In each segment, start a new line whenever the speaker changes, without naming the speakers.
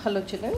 Hello children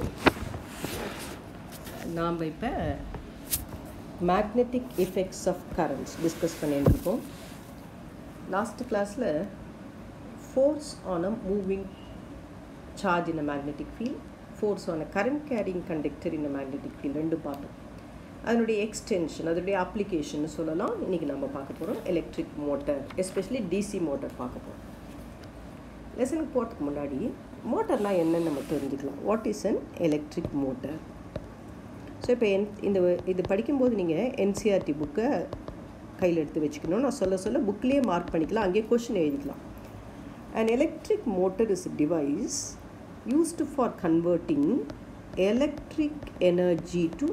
நாம் இப்போ magnetic effects of currents discuss பண்ணிட்டு இருக்கோம் லாஸ்ட் கிளாஸில் force on a moving charge in a magnetic field force on a current carrying conductor in a magnetic field ரெண்டு பார்த்தோம் அதனுடைய extension அதனுடைய application சொல்லலாம் இன்றைக்கி நம்ம பார்க்க போகிறோம் electric motor especially DC motor பார்க்க போகிறோம் லெசனுக்கு போகிறதுக்கு முன்னாடி மோட்டர்னால் என்னன்னு நம்ம தெரிஞ்சுக்கலாம் what is an electric motor so இப்போ என் இந்த இது படிக்கும்போது நீங்கள் என்சிஆர்டி புக்கை கையில் எடுத்து வச்சுக்கணும் நான் சொல்ல சொல்ல புக்லேயே மார்க் பண்ணிக்கலாம் அங்கேயே கொஷின் எழுதிக்கலாம் and electric motor is device used for converting electric energy to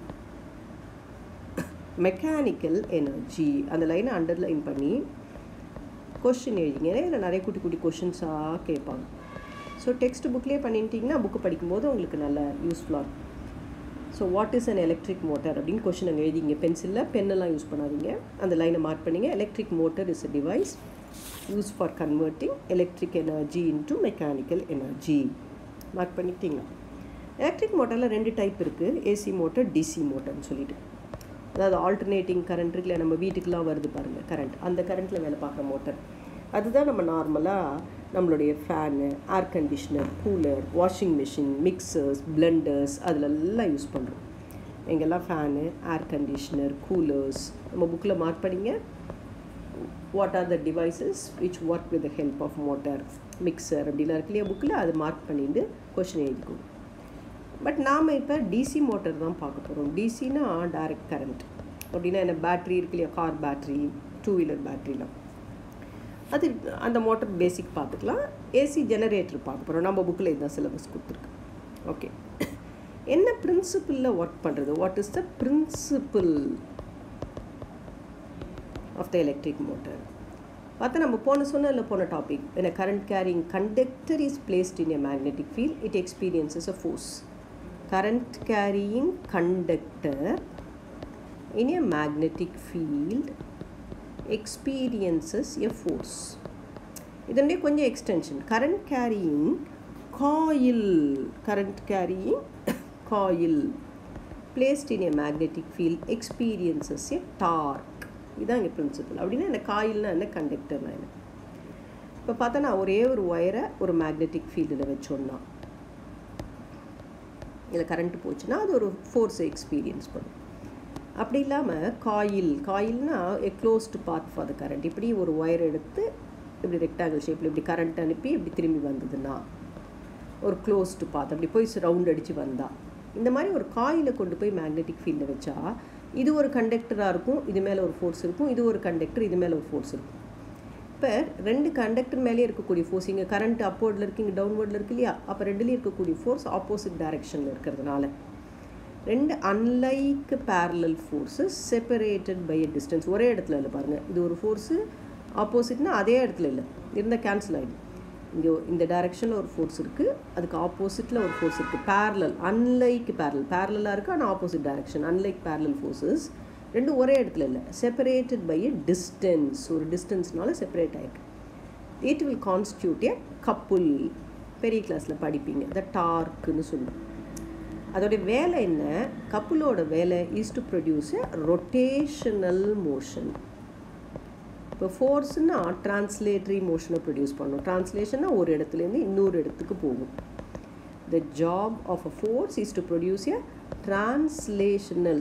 mechanical energy அந்த லைனை அண்டர்லைன் பண்ணி கொஷின் எழுதிங்க இதில் நிறைய குட்டி குட்டி கொஷின்ஸாக கேட்பாங்க ஸோ டெக்ஸ்ட் புக்லேயே பண்ணிட்டீங்கன்னா புக்கு படிக்கும்போது உங்களுக்கு நல்ல யூஸ்ஃபுல்லாக இருக்கும் so what is an electric motor அப்படின்னு கொஷின் அங்கே எழுதிங்க பென்சிலில் பென்னெல்லாம் யூஸ் பண்ணாதீங்க அந்த லைனை மார்க் பண்ணிங்க electric motor is a device use for converting electric energy into mechanical energy mark பண்ணிக்கிட்டீங்களா எலக்ட்ரிக் மோட்டரில் ரெண்டு டைப் இருக்குது ஏசி மோட்டர் டிசி மோட்டர்னு சொல்லிட்டு அதாவது ஆல்டர்னேட்டிங் கரண்ட் இருக்குல்ல நம்ம வீட்டுக்கெலாம் வருது பாருங்கள் கரண்ட் அந்த கரண்ட்டில் வேலை பார்க்குற மோட்டர் அதுதான் நம்ம நார்மலாக நம்மளுடைய fan air conditioner cooler washing machine mixers blenders அதிலெல்லாம் யூஸ் பண்ணுறோம் எங்கெல்லாம் ஃபேனு ஏர் கண்டிஷ்னர் கூலர்ஸ் நம்ம புக்கில் மார்க் பண்ணிங்க what are the devices which work with the help of motor mixer அப்படிலாம் இருக்கு இல்லையா புக்கில் அதை மார்க் பண்ணிட்டு கொஷின் எழுதிக்கணும் பட் நாம் இப்போ டிசி மோட்டர் தான் பார்க்க போகிறோம் டிசினா டைரக்ட் கரண்ட் அப்படின்னா என்ன பேட்ரி இருக்கு இல்லையா கார் பேட்ரி டூ வீலர் பேட்ரிலாம் அது அந்த மோட்டர் பேசிக் பார்த்துக்கலாம் ஏசி ஜெனரேட்டர் பார்க்க போகிறோம் நம்ம புக்கில் இதுதான் சிலபஸ் கொடுத்துருக்கு ஓகே என்ன பிரின்சிபிளில் ஒர்க் பண்ணுறது what is the principle of the electric motor பார்த்தா நம்ம போன சொன்ன இல்லை போன டாபிக் என்ன current carrying conductor is placed in a magnetic field it experiences a force current carrying conductor in a magnetic field experiences a force இதனுடைய கொஞ்சம் extension current carrying coil current carrying coil placed in a magnetic field experiences a torque இதுதான் இங்கே principal அப்படின்னா என்ன காயில்னா என்ன கண்டக்டர்னா என்ன இப்போ பார்த்தா நான் ஒரே ஒரு ஒயரை ஒரு மேக்னெட்டிக் ஃபீல்டில் வச்சோன்னா இதில் கரண்ட்டு போச்சுன்னா அது ஒரு ஃபோர்ஸை எக்ஸ்பீரியன்ஸ் பண்ணும் அப்படி இல்லாமல் காயில் காயில்னா a closed path for the current இப்படி ஒரு ஒயர் எடுத்து இப்படி ரெக்டாங்கிள் ஷேப்பில் இப்படி கரண்ட் அனுப்பி இப்படி திரும்பி வந்ததுன்னா ஒரு க்ளோஸ்டு பாத் அப்படி போய் ரவுண்ட் அடித்து வந்தால் இந்த மாதிரி ஒரு காயிலை கொண்டு போய் மேக்னெட்டிக் ஃபீல்டில் வச்சா இது ஒரு கண்டக்டராக இருக்கும் இது மேலே ஒரு ஃபோர்ஸ் இருக்கும் இது ஒரு கண்டக்டர் இது மேலே ஒரு ஃபோர்ஸ் இருக்கும் இப்போ ரெண்டு கண்டக்டர் மேலே இருக்கக்கூடிய ஃபோர்ஸ் இங்கே கரண்ட் அப்போர்டில் இருக்குது இங்கே டவுன்வர்டில் இருக்கு இல்லையா அப்போ ரெண்டுலேயும் இருக்கக்கூடிய ஃபோர்ஸ் ஆப்போசிட் டைரெக்ஷனில் இருக்கிறதுனால ரெண்டு unlike parallel forces separated by a distance ஒரே இடத்துல இல்லை பாருங்கள் இது ஒரு ஃபோர்ஸு ஆப்போசிட்னா அதே இடத்துல இல்லை இருந்தால் கேன்சல் ஆகிடும் இங்கே இந்த டைரெக்ஷனில் ஒரு ஃபோர்ஸ் இருக்குது அதுக்கு ஆப்போசிட்டில் ஒரு ஃபோர்ஸ் இருக்குது பேரலல் அன்லைக் பேரலல் பேரலாக இருக்குது ஆனால் opposite direction unlike parallel forces ரெண்டும் ஒரே இடத்துல இல்லை செப்பரேட்டட் பை எ டிஸ்டன்ஸ் ஒரு டிஸ்டன்ஸ்னால செப்பரேட் ஆகிருக்கு it will constitute a couple பெரிய கிளாஸில் படிப்பீங்க த டார்க்குன்னு சொல்லுவோம் அதோடைய வேலை என்ன கப்புலோட வேலை is to produce a rotational motion இப்போ ஃபோர்ஸ்னா டிரான்ஸ்லேட்டரி மோஷனை ப்ரொடியூஸ் பண்ணும் டிரான்ஸ்லேஷன்னா ஒரு இடத்துலேருந்து இன்னொரு இடத்துக்கு போகும் the job of a force is to produce a translational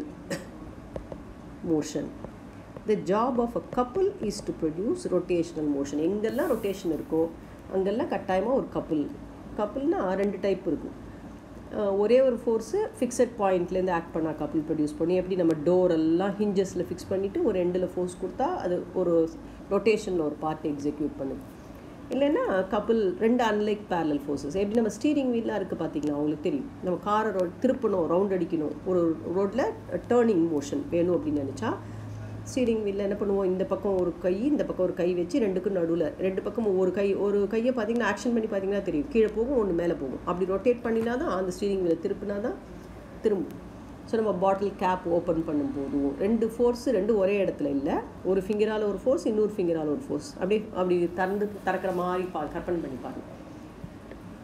motion the job of a couple is to produce rotational motion எங்கெல்லாம் ரொட்டேஷன் இருக்கோ அங்கெல்லாம் கட்டாயமாக ஒரு கப்புள் கப்புள்னால் ரெண்டு டைப் இருக்கும் ஒரே ஒரு ஃபோர்ஸு ஃபிக்ஸட் பாயிண்ட்லேருந்து ஆக்ட் பண்ணால் கப்புள் ப்ரொடியூஸ் பண்ணி எப்படி நம்ம டோர் எல்லாம் ஹிஞ்சஸில் ஃபிக்ஸ் பண்ணிவிட்டு ஒரு எண்டில் ஃபோர்ஸ் கொடுத்தா அது ஒரு ரொட்டேஷனில் ஒரு பார்ட்டை எக்ஸிக்யூட் பண்ணுது இல்லைன்னா கப்புள் ரெண்டு அன்லைக் பேரலல் ஃபோர்ஸஸ் எப்படி நம்ம ஸ்டீரிங் வீல்லாம் இருக்குது பார்த்தீங்களா உங்களுக்கு தெரியும் நம்ம காரை ரோ திருப்பணும் ரவுண்ட் அடிக்கணும் ஒரு ரோட்டில் டேர்னிங் மோஷன் வேணும் அப்படின்னு நினச்சா ஸ்டீரிங் வீலில் என்ன பண்ணுவோம் இந்த பக்கம் ஒரு கை இந்த பக்கம் ஒரு கை வச்சு ரெண்டுக்கும் நடுவில் ரெண்டு பக்கம் ஒரு கை ஒரு கையை பார்த்தீங்கன்னா ஆக்ஷன் பண்ணி பார்த்தீங்கன்னா தெரியும் கீழே போகும் ஒன்று மேலே போகும் அப்படி ரொட்டேட் பண்ணினா தான் அந்த ஸ்டீரிங் வீலை திருப்பினா தான் திரும்பும் ஸோ நம்ம பாட்டில் கேப் ஓப்பன் பண்ணும்போதும் ரெண்டு ஃபோர்ஸு ரெண்டு ஒரே இடத்துல இல்லை ஒரு ஃபிங்கரால் ஒரு ஃபோர்ஸ் இன்னொரு ஃபிங்கரால் ஒரு ஃபோர்ஸ் அப்படி அப்படி திறந்து திறக்கிற மாதிரி பா கற்பனை பண்ணி பாருங்கள்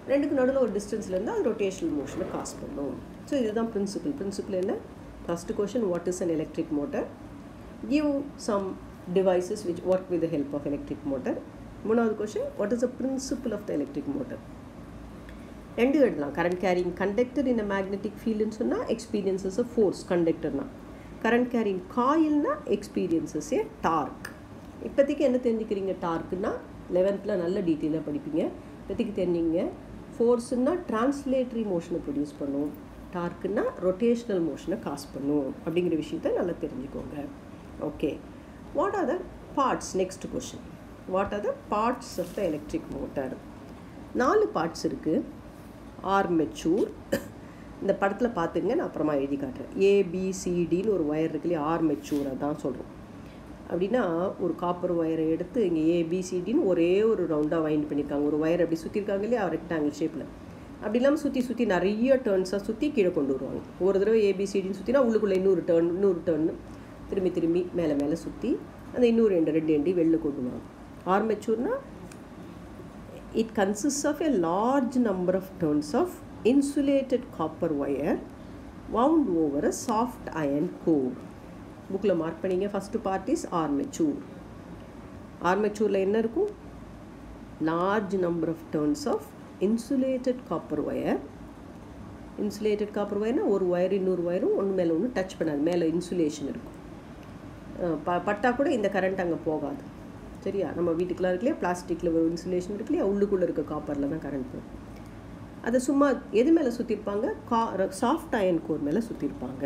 ரெண்டுக்கு நடுவில் ஒரு டிஸ்டன்ஸில் இருந்தால் அது ரொட்டேஷனல் மோஷனை காஸ் பண்ணும் ஸோ இதுதான் பிரின்சிபல் பிரின்சிபல் என்ன first question what is an electric motor give some devices which work with the help of electric motor மூணாவது question what is the principle of the electric motor ரெண்டு எழுதலாம் current carrying conductor in magnetic ஃபீல்டுன்னு சொன்னால் experiences a force கண்டக்டர்னா current carrying காயில்னா experiences a torque இப்போதைக்கு என்ன தெரிஞ்சுக்கிறீங்க டார்க்குன்னா லெவன்த்தில் நல்ல டீட்டெயிலாக படிப்பீங்க இப்போதைக்கு தெரிஞ்சிங்க ஃபோர்ஸுன்னா டிரான்ஸ்லேட்டரி மோஷனை ப்ரொடியூஸ் பண்ணும் டார்க்குன்னா ரொட்டேஷ்னல் மோஷனை காஸ் பண்ணும் அப்படிங்கிற விஷயத்த நல்லா தெரிஞ்சுக்கோங்க okay what are the parts next question what are the parts of the electric motor நாலு பார்ட்ஸ் இருக்குது ஆர்மெச்சூர் இந்த படத்தில் பார்த்துங்க நான் அப்புறமா எழுதி காட்டுறேன் ஏபிசிடின்னு ஒரு ஒயர் இருக்கு இல்லையா ஆர்மெச்சூர் அதான் சொல்கிறோம் அப்படின்னா ஒரு காப்பர் ஒயரை எடுத்து இங்கே ஏபிசிடின்னு ஒரே ஒரு ரவுண்டாக வைண்ட் பண்ணியிருக்காங்க ஒரு ஒயர் அப்படி சுற்றிருக்காங்க இல்லையா ரெக்டாங்கிள் ஷேப்பில் அப்படி இல்லாமல் சுற்றி சுற்றி நிறைய டேர்ன்ஸாக சுற்றி கீழே கொண்டு வருவாங்க ஒரு தடவை ஏபிசிடின்னு சுற்றினா உள்ளுக்குள்ளே இன்னொரு டேர்ன் இன்னொரு டேர்ன் திரும்பி திரும்பி மேலே மேலே சுற்றி அந்த இன்னொரு ரெண்டு ரெண்டு எண்டி வெளில கொண்டு வருவாங்க ஆர்மெச்சூர்னால் it consists of a large number of turns of insulated copper wire wound over a soft iron core புக்கில் மார்க் பண்ணிங்க ஃபஸ்ட்டு பார்ட் இஸ் ஆர்மெச்சூர் ஆர்மெச்சூரில் என்ன இருக்கும் large number of turns of insulated copper wire insulated copper ஒயர்னா ஒரு wire இன்னொரு ஒயரும் ஒன்று மேலே ஒன்று டச் பண்ணாது மேலே இன்சுலேஷன் இருக்கும் ப பட்டா கூட இந்த கரண்ட் அங்கே போகாது சரியா நம்ம வீட்டுக்குலாம் இருக்கு இல்லையா பிளாஸ்டிக்கில் ஒரு இன்சுலேஷன் இருக்கு இல்லையா உள்ளுக்குள்ளே இருக்க காப்பரில் தான் கரண்ட் போகும் அதை சும்மா எது மேலே சுற்றிருப்பாங்க கா சாஃப்ட் அயன் கோர் மேலே சுற்றிருப்பாங்க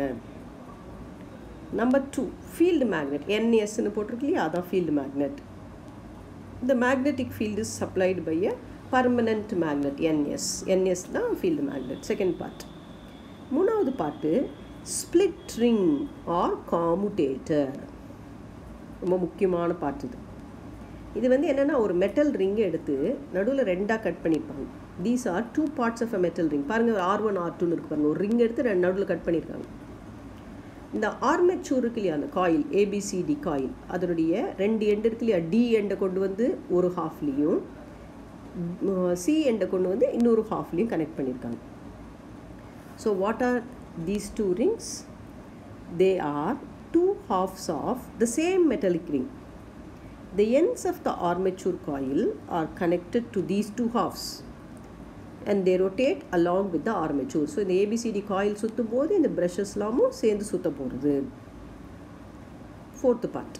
நம்பர் டூ ஃபீல்டு மேக்னெட் என்எஸ்ன்னு போட்டிருக்கு இல்லையா அதான் ஃபீல்டு மேக்னெட் இந்த magnetic field is supplied by a permanent magnet N S N S தான் ஃபீல்டு மேக்னெட் செகண்ட் பார்ட் மூணாவது part split ring or commutator ரொம்ப முக்கியமான பார்ட் இது இது வந்து என்னென்னா ஒரு மெட்டல் ரிங்கை எடுத்து நடுவில் ரெண்டாக கட் பண்ணியிருப்பாங்க these are two parts of a metal ring பாருங்கள் ஆர் ஒன் ஆர் டூன்னு இருக்கு பாருங்கள் ஒரு ரிங் எடுத்து ரெண்டு நடுவில் கட் பண்ணியிருக்காங்க இந்த ஆர்மெச்சூர் இருக்கு இல்லையா அந்த காயில் ஏபிசிடி காயில் அதனுடைய ரெண்டு எண்டு இருக்கு இல்லையா டி எண்டை கொண்டு வந்து ஒரு ஹாஃப்லேயும் சி எண்டை கொண்டு வந்து இன்னொரு ஹாஃப்லேயும் கனெக்ட் பண்ணியிருக்காங்க so what are these two rings they are two halves of the same metallic ring The ends of the armature coil are connected to these two halves and they rotate along with the armature. So இந்த ABCD coil சுற்றும் போது இந்த ப்ரஷஸ்லாமும் சேர்ந்து சுத்த போகிறது fourth part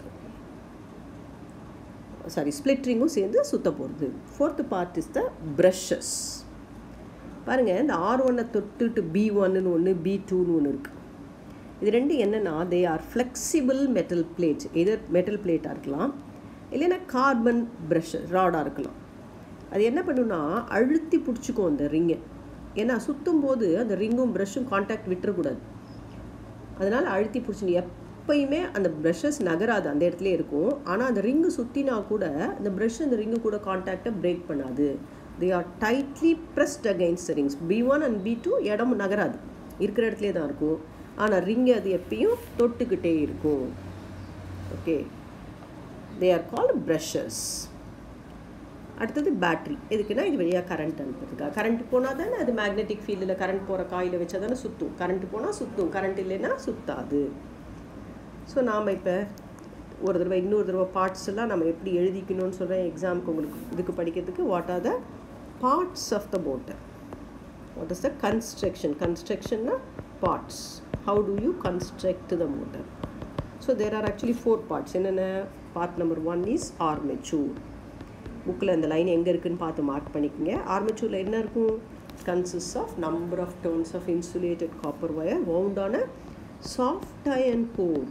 sorry ஸ்பிளிட்ரிங்கும் சேர்ந்து சுத்த போகிறது fourth part is the brushes பாருங்கள் இந்த ஆர் ஒன்னை தொட்டுட்டு பி ஒன்னு ஒன்று பி டூன்னு ஒன்று இருக்குது இது ரெண்டு என்னென்னா they are flexible metal plates either metal பிளேட்டாக இருக்கலாம் இல்லைன்னா கார்பன் ப்ரஷ் ராடாக இருக்கலாம் அது என்ன பண்ணுன்னா அழுத்தி பிடிச்சிக்கும் அந்த ரிங்கை ஏன்னா சுற்றும் போது அந்த ரிங்கும் ப்ரஷ்ஷும் காண்டாக்ட் விட்டுறக்கூடாது அதனால் அழுத்தி பிடிச்சின்னு எப்பயுமே அந்த ப்ரஷஸ் நகராது அந்த இடத்துல இருக்கும் ஆனால் அந்த ரிங்கு சுற்றினா கூட அந்த ப்ரஷ் அந்த ரிங்கு கூட காண்டாக்டை பிரேக் பண்ணாது they are tightly pressed against rings B one and B two இடம் நகராது இருக்கிற இடத்துல தான் இருக்கும் ஆனால் ரிங்கு அது எப்பயும் தொட்டுக்கிட்டே இருக்கும் okay they are called brushes அடுத்தது பேட்ரி எதுக்குன்னா இது வழியாக கரண்ட் அனுப்புறதுக்காக கரண்ட் போனால் தானே அது மேக்னெட்டிக் ஃபீல்டில் கரண்ட் போகிற காயில் வச்சா தானே சுற்றும் கரண்ட் போனால் சுற்றும் கரண்ட் இல்லைன்னா சுத்தாது ஸோ நாம் இப்போ ஒரு தடவை இன்னொரு தடவை பார்ட்ஸ் எல்லாம் நம்ம எப்படி எழுதிக்கணும்னு சொல்கிறேன் எக்ஸாமுக்கு உங்களுக்கு இதுக்கு படிக்கிறதுக்கு what are the parts of the motor what is the construction கன்ஸ்ட்ரக்ஷன்னா parts how do you construct the motor so there are actually four parts என்னென்ன part number one is armature புக்கில் அந்த லைன் எங்கே இருக்குன்னு பார்த்து மார்க் பண்ணிக்கோங்க ஆர்மெச்சூரில் என்ன இருக்கும் consists of number of turns of insulated copper wire வவுண்டான சாஃப்ட் அயன் கோர்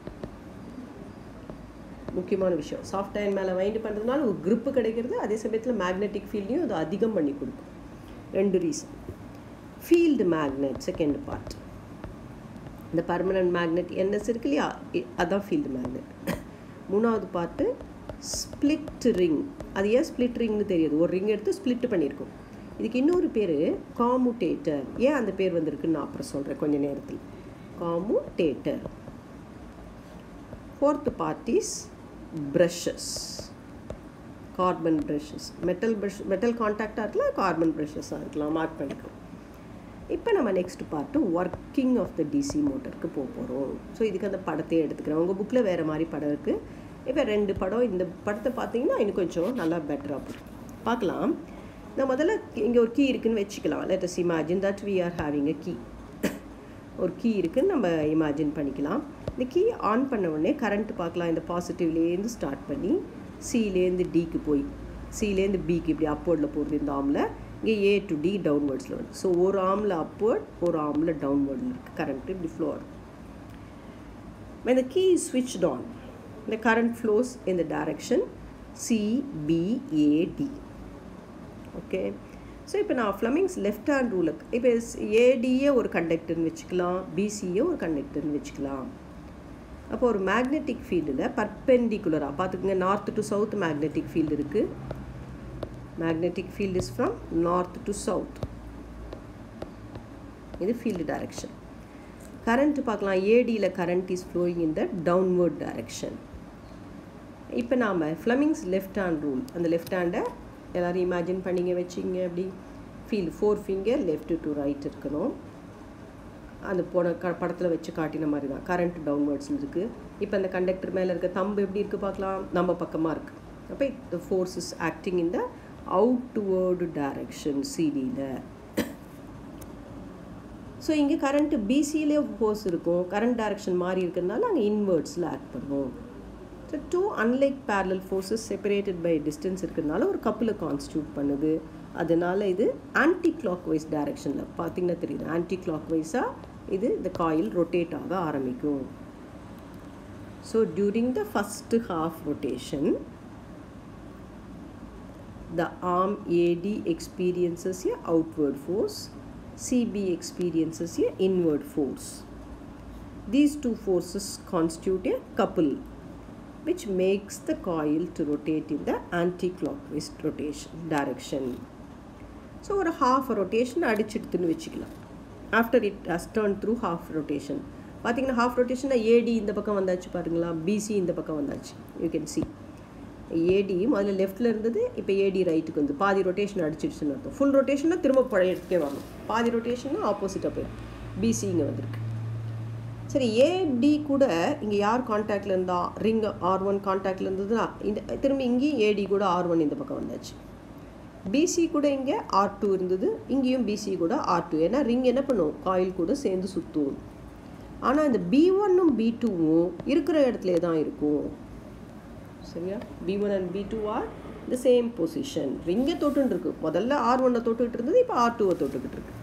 முக்கியமான விஷயம் சாஃப்ட் அயன் மேலே வைண்ட் பண்ணுறதுனால ஒரு grip கிடைக்கிறது அதே சமயத்தில் மேக்னெட்டிக் ஃபீல்டையும் அது அதிகம் பண்ணி கொடுக்கும் ரெண்டு reason field magnet second part இந்த பர்மனன்ட் மேக்னெட் என்எஸ் இருக்கு இல்லையா இ- அதான் ஃபீல்டு மேக்னெட் மூணாவது பார்ட்டு ஸ்பிளிட் ரிங் அது ஏன் ஸ்பிளிட் ரிங்னு தெரியுது ஒரு ரிங் எடுத்து ஸ்ப்ளிட் பண்ணியிருக்கோம் இதுக்கு இன்னொரு பேர் காமுடேட்டர் ஏன் அந்த பேர் வந்திருக்குன்னு நான் அப்புறம் சொல்கிறேன் கொஞ்ச நேரத்தில் commutator fourth part is brushes carbon brushes metal brush metal காண்டாக்டாக இருக்கலாம் கார்பன் ப்ரஷஸாக இருக்கலாம் மார்க் பண்ணிக்கலாம் இப்போ நம்ம next part working of the DC மோட்டருக்கு போக போகிறோம் ஸோ இதுக்கு அந்த படத்தையே எடுத்துக்கிறேன் உங்கள் புக்கில் வேறு மாதிரி படம் இருக்குது இப்போ ரெண்டு படம் இந்த படத்தை பார்த்தீங்கன்னா இன்னும் கொஞ்சம் நல்லா பெட்டராக போகும் பார்க்கலாம் நான் முதல்ல இங்கே ஒரு கீ இருக்குன்னு வச்சுக்கலாம் let us imagine that we are having a key ஒரு கீ இருக்குன்னு நம்ம இமேஜின் பண்ணிக்கலாம் இந்த கீ ஆன் பண்ண உடனே கரண்ட் பார்க்கலாம் இந்த பாசிட்டிவ்லேருந்து ஸ்டார்ட் பண்ணி சிலேருந்து டிக்கு போய் சிலேருந்து பிக்கு இப்படி அப்வர்டில் போகிறது இந்த ஆமில் இங்கே ஏ டு டி டவுன்வர்ட்ஸில் வருது ஸோ ஒரு ஆமில் அப்வர்ட் ஒரு ஆமில் டவுன்வர்டில் இருக்குது கரண்ட் இப்படி ஃப்ளோ ஆகும் when the key is switched on the current flows in the direction CBAD okay so இப்போ நான் ஃப்ளமிங்ஸ் லெஃப்ட் ஹேண்ட் ரூலுக்கு இப்போ ஏடியே ஒரு கண்டக்டர்னு வச்சுக்கலாம் பிசியே ஒரு கண்டக்டர்னு வச்சுக்கலாம் அப்போ ஒரு மேக்னெட்டிக் ஃபீல்டில் பர்பெண்டிகுலராக பார்த்துக்குங்க north to south magnetic field இருக்குது magnetic field is from north to south இது ஃபீல்டு டைரக்ஷன் கரண்ட் பார்க்கலாம் ஏடியில் current is flowing in the downward direction இப்போ நாம் ஃப்ளமிங்ஸ் லெஃப்ட் ஹேண்ட் ரூல் அந்த லெஃப்ட் ஹேண்டை எல்லோரும் இமேஜின் பண்ணிங்க வச்சிங்க அப்படி feel four finger left to right இருக்கணும் அந்த போன க படத்தில் வச்சு காட்டின மாதிரி தான் கரண்ட் டவுன்வர்ட்ஸ் இருக்குது இப்போ அந்த கண்டக்டர் மேலே இருக்க தம்பு எப்படி இருக்குது பார்க்கலாம் நம்ம பக்கமாக இருக்குது அப்போ இந்த force is acting in the outward direction சிடியில் ஸோ இங்கே கரண்ட்டு பிசியிலே ஃபோர்ஸ் இருக்கும் கரண்ட் டைரக்ஷன் மாறி இருக்கிறதுனால அங்கே இன்வெர்ட்ஸில் ஆக்ட் பண்ணுவோம் so two unlike parallel forces separated by distance இருக்கிறதுனால ஒரு கப்பில் கான்ஸ்டியூட் பண்ணுது அதனால் இது ஆன்டி கிளாக் வைஸ் டைரக்ஷனில் பார்த்தீங்கன்னா தெரியுது ஆன்டி கிளாக் வைஸாக இது இந்த காயில் ரொட்டேட் ஆக ஆரம்பிக்கும் so during the first half rotation the arm AD experiences a outward force, CB experiences a inward force. These two forces constitute a couple which makes the coil to rotate in the anti-clockwise rotation direction. So ஒரு half rotation அடிச்சிடுத்துன்னு வச்சுக்கலாம் after it has turn through half rotation பார்த்தீங்கன்னா half ரொட்டேஷனில் AD இந்த பக்கம் வந்தாச்சு பாருங்களா PC இந்த பக்கம் வந்தாச்சு யூ கேன் சி ஏடி முதல்ல லெஃப்ட்டில் இருந்தது இப்போ ஏடி ரைட்டுக்கு வந்து பாதி ரொட்டேஷன் அடிச்சிடுச்சுன்னு அர்த்தம் ஃபுல் ரொட்டேஷனில் திரும்ப பழைய இடத்துக்கே வரணும் பாதி ரொட்டேஷன்னா ஆப்போசிட்டாக போயிடும் பிசி இங்கே வந்திருக்கு சரி ஏடி கூட இங்கே யார் காண்டாக்டில் இருந்தா ரிங் ஆர் ஒன் காண்டாக்டில் இருந்ததுன்னா இந்த திரும்பி இங்கேயும் ஏடி கூட ஆர் ஒன் இந்த பக்கம் வந்தாச்சு பிசி கூட இங்கே ஆர் டூ இருந்தது இங்கேயும் பிசி கூட ஆர் டூ ஏன்னா ரிங் என்ன பண்ணும் காயில் கூட சேர்ந்து சுற்றும் ஆனால் இந்த பி ஒன்னும் பி டூவும் இருக்கிற இடத்துல தான் இருக்கும் சரியா B one and B two are the same position ரிங்கை தொட்டுன்னு இருக்கு முதல்ல ஆர் ஒன்னை தொட்டுக்கிட்டு இருந்தது இப்போ ஆர் டூவை தொட்டுக்கிட்டு இருக்கு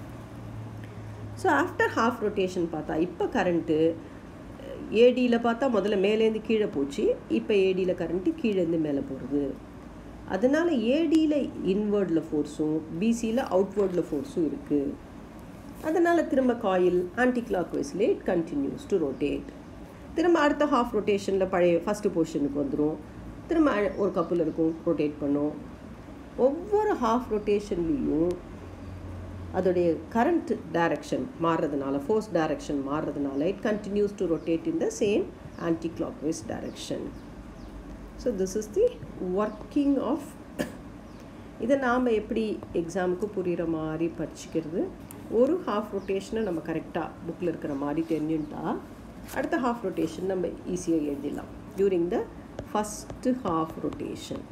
ஸோ ஆஃப்டர் ஹாஃப் ரொட்டேஷன் பார்த்தா இப்போ கரண்ட்டு ஏடியில் பார்த்தா முதல்ல மேலேருந்து கீழே போச்சு இப்போ ஏடியில் கரண்ட்டு கீழேருந்து மேலே போகிறது அதனால் ஏடியில் இன்வேர்டில் ஃபோர்ஸும் பிசியில் அவுட்வேர்டில் ஃபோர்ஸும் இருக்குது அதனால் திரும்ப காயில் ஆன்டி கிளாக் வைஸ்லேயே இட் கண்டினியூஸ் டு ரொட்டேட் திரும்ப அடுத்த ஹாஃப் ரொட்டேஷனில் பழைய ஃபஸ்ட்டு பொசிஷனுக்கு வந்துடும் திரும்ப ஒரு கப்பில் இருக்கும் ரொட்டேட் பண்ணும் ஒவ்வொரு ஹாஃப் ரொட்டேஷன்லேயும் அதோடைய கரண்ட் டைரக்ஷன் மாறுறதுனால ஃபோர்ஸ் டைரக்ஷன் மாறுறதுனால it continues to rotate in the same anti clockwise direction so this is the working of இதை நாம் எப்படி எக்ஸாமுக்கு புரிகிற மாதிரி படிச்சுக்கிறது ஒரு ஹாஃப் ரொட்டேஷனை நம்ம கரெக்டாக புக்கில் இருக்கிற மாதிரி தெரிஞ்சுட்டா அடுத்த ஹாஃப் ரொட்டேஷன் நம்ம ஈஸியாக எழுதிடலாம் during the first half rotation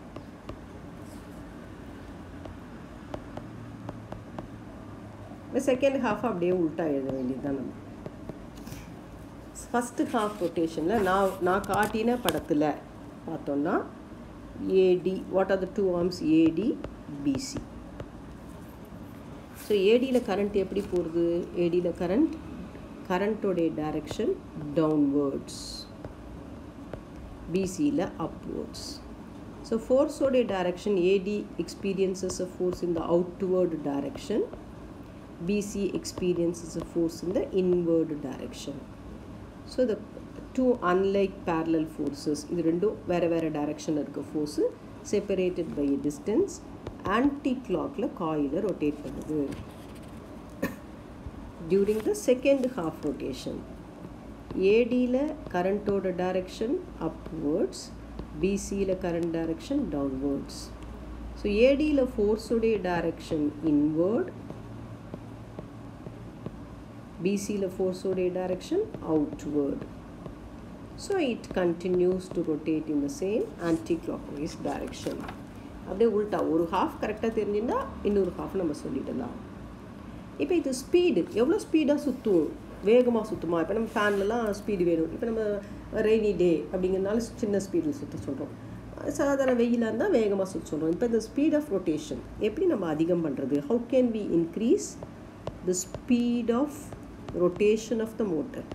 second half அப்படியே உல்ட்டா எழுத வேண்டியது தான் நம்ம ஃபஸ்ட்டு ஹாஃப் ரொட்டேஷனில் நான் நான் காட்டின படத்தில் பார்த்தோன்னா AD what are the two arms AD BC so ஏடியில் கரண்ட் எப்படி போகிறது ஏடியில் கரண்ட் கரண்ட்டோடைய டைரக்ஷன் டவுன்வேர்ட்ஸ் பிசியில் அப்வேர்ட்ஸ் ஸோ ஃபோர்ஸோடைய direction AD experiences a force in the outward direction BC experiences a force in the inward direction so the two unlike parallel forces இது ரெண்டும் வேறு வேறு டைரக்ஷன் இருக்க force separated by distance anti கிளாக்கில் காயிலை rotate பண்ணுது during the second half rotation ஏடியில் கரண்ட்டோட direction upwards பிசியில் current direction downwards so ஏடியில் ஃபோர்ஸுடைய டைரக்ஷன் இன்வேர்ட் பிசியில் ஃபோர்ஸுடைய direction outward so it continues to rotate in the same anti clockwise direction அப்படியே உல்ட்டா ஒரு ஹாஃப் கரெக்டாக தெரிஞ்சிருந்தா இன்னொரு ஹாஃப் நம்ம சொல்லிடலாம் இப்போ இது ஸ்பீடு எவ்வளோ ஸ்பீடாக சுற்றும் வேகமாக சுற்றுமா இப்போ நம்ம ஃபேன்லலாம் ஸ்பீடு வேணும் இப்போ நம்ம ரெய்னி டே அப்படிங்கிறதுனால சின்ன ஸ்பீடில் சுற்ற சொல்கிறோம் சாதாரண வெயிலாக இருந்தால் வேகமாக சுற்ற சொல்கிறோம் இப்போ இந்த ஸ்பீட் ஆஃப் ரொட்டேஷன் எப்படி நம்ம அதிகம் பண்ணுறது how can we increase the speed of rotation of the motor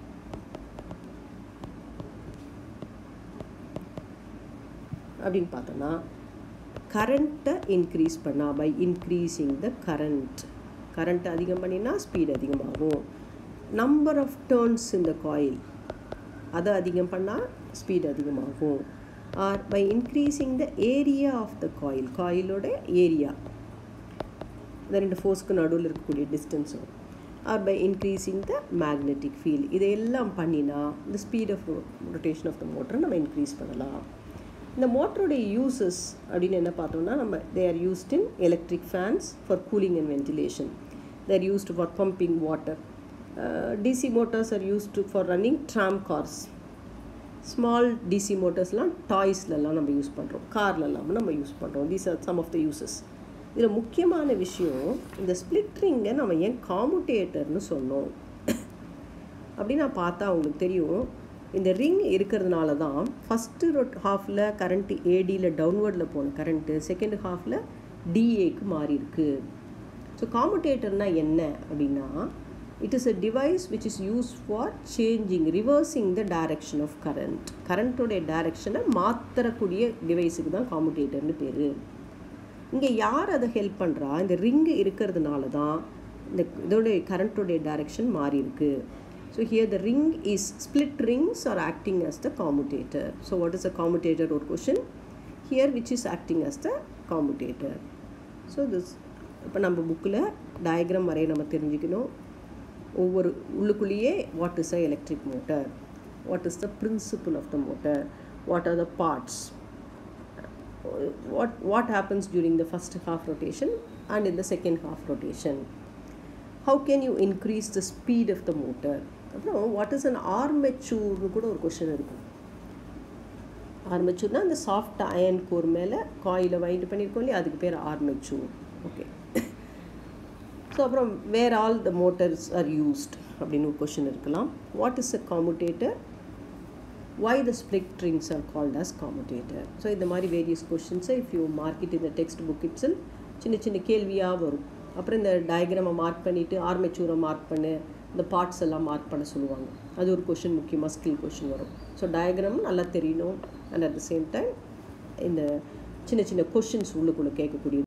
அப்படின்னு பார்த்தோன்னா கரண்ட்டை இன்க்ரீஸ் பண்ணால் by increasing the current current அதிகம் பண்ணினா ஸ்பீட் அதிகமாகும் நம்பர் ஆஃப் டேர்ன்ஸ் இந்த காயில் அதை அதிகம் பண்ணால் ஸ்பீட் அதிகமாகும் or by increasing the area of the coil காயிலோட ஏரியா இந்த ரெண்டு ஃபோர்ஸ்க்கு நடுவில் இருக்கக்கூடிய டிஸ்டன்ஸும் or by increasing the magnetic field இதையெல்லாம் பண்ணினா இந்த speed of rotation of the மோட்டரை நம்ம இன்க்ரீஸ் பண்ணலாம் இந்த மோட்டருடைய யூசஸ் அப்படின்னு என்ன பார்த்தோம்னா நம்ம they are used in electric fans for cooling and ventilation they are used for pumping water DC motors are used for running tram cars small DC மோட்டர்ஸ்லாம் டாய்ஸ்லலாம் நம்ம யூஸ் பண்ணுறோம் கார்லலாம் நம்ம யூஸ் பண்ணுறோம் these are some of the uses இதில் முக்கியமான விஷயம் இந்த ஸ்பிளிட் ரிங்கை நம்ம ஏன் காமுட்டேட்டர்னு சொன்னோம் அப்படின்னு நான் பார்த்தா அவங்களுக்கு தெரியும் இந்த ரிங் இருக்கிறதுனால தான் ஃபஸ்ட்டு ரொட் ஹாஃபில் கரண்ட்டு ஏடியில் டவுன்வர்டில் போன கரண்ட்டு செகண்ட் ஹாஃபில் டிஏக்கு மாறி இருக்கு ஸோ காமுட்டேட்டர்னால் என்ன அப்படின்னா it is a device which is use for changing reversing the direction of current கரண்ட்டோடைய டைரக்ஷனை மாற்றக்கூடிய டிவைஸுக்கு தான் காமுட்டேட்டர்னு பேர் இங்கே யார் அதை ஹெல்ப் பண்ணுறா இந்த ரிங்கு இருக்கிறதுனால தான் இந்த இதோடைய கரண்ட்டோடைய டைரக்ஷன் மாறி இருக்கு So here the ring is split rings are acting as the commutator. So what is a commutator or question? Here which is acting as the commutator. So this இப்போ நம்ம புக்கில் டயக்ராம் வரைய நம்ம தெரிஞ்சுக்கணும் ஒவ்வொரு உள்ளுக்குள்ளேயே what is a electric motor what is the principle of the motor what are the parts what what happens during the first half rotation and in the second half rotation how can you increase the speed of the motor அப்புறம் what is an ஆர்மெச்சூர்னு கூட ஒரு question இருக்கும் ஆர்மெச்சூர்னா அந்த soft iron core மேலே காயிலை wind பண்ணியிருக்கோம் இல்லையா அதுக்கு பேர் ஆர்மெச்சூர் ஓகே ஸோ அப்புறம் where all the motors are used அப்படின்னு ஒரு கொஷின் இருக்கலாம் what is a commutator why the split rings are called as commutator so இந்த மாதிரி வேரியஸ் கொஷின்ஸை இஃப் யூ மார்க் இட் இந்த டெக்ஸ்ட் புக் இட்ஸில் சின்ன சின்ன கேள்வியாக வரும் அப்புறம் இந்த டயக்ராமை மார்க் பண்ணிவிட்டு ஆர்மெச்சூரை மார்க் பண்ணு இந்த பார்ட்ஸ் எல்லாம் மார்க் பண்ண சொல்லுவாங்க அது ஒரு கொஷின் முக்கியமாக ஸ்கில் கொஷின் வரும் ஸோ டயக்ராம் நல்லா தெரியணும் and at the same time இந்த சின்ன சின்ன கொஷின்ஸ் உள்ளுக்குள்ளே கேட்கக்கூடிய